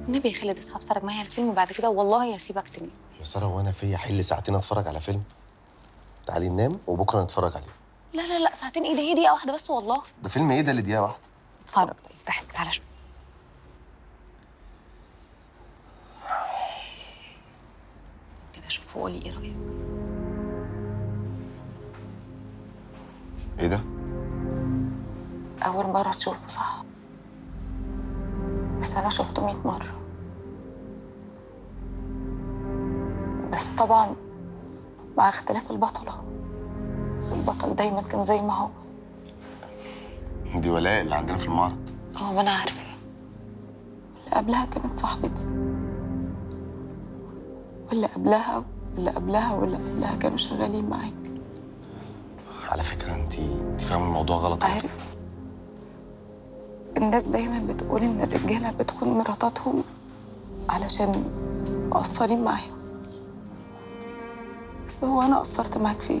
النبي يا خالد اصحى اتفرج معايا على الفيلم وبعد كده والله هسيبك تنام يا ساره وانا فيا حل ساعتين اتفرج على فيلم تعالي ننام وبكره نتفرج عليه لا لا لا ساعتين ايه ده هي دقيقه واحده بس والله ده فيلم ايه ده اللي دقيقه واحده اتفرج طيب براحتك تعالى شوف كده شوف وقولي ايه رايك ايه ده اول مره تشوفه صح بس انا شفته 100 مره بس طبعا مع اختلاف البطله البطل دايما كان زي ما هو دي ولاء اللي عندنا في المعرض اه ما انا عارفه اللي قبلها كانت صاحبتي واللي قبلها واللي قبلها واللي قبلها كانوا شغالين معاك على فكره انت انت فاهمه الموضوع غلط عارف الناس دايما بتقول ان الرجاله بتخون مراتاتهم علشان مقصرين معاهم بس هو انا قصرت معاك في ايه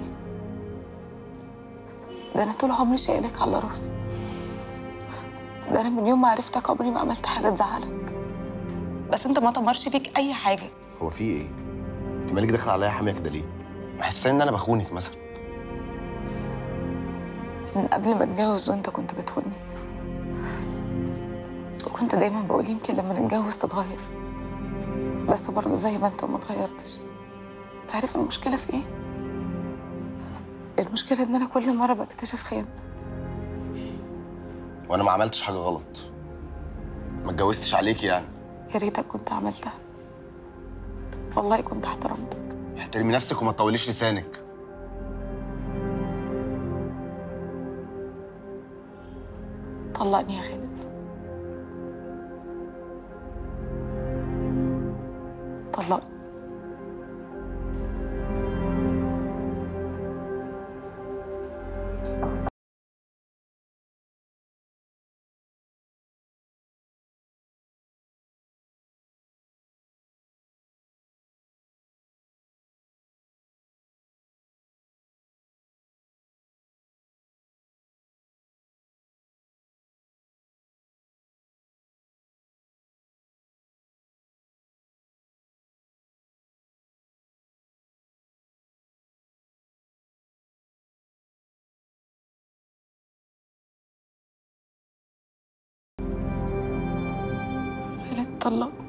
ده انا طول عمري شايلك على راسي ده انا من يوم ما عرفتك عمري ما عملت حاجه تزعلك بس انت ما تمرش فيك اي حاجه هو في ايه انت مالك داخل عليا حاميه كده ليه بحس ان انا بخونك مثلا من قبل ما اتجوز وانت كنت بتخوني وكنت دايما بقول يمكن لما نتجوز تتغير بس برضه زي ما انت ما اتغيرتش عارف المشكله في ايه المشكله ان انا كل مره بكتشف خيانه وانا ما عملتش حاجه غلط ما اتجوزتش عليكي يعني يا ريتك كنت عملتها والله كنت احترمتك احترمي نفسك وما تطوليش لسانك طلقني يا خالد طلقني خالد طلقني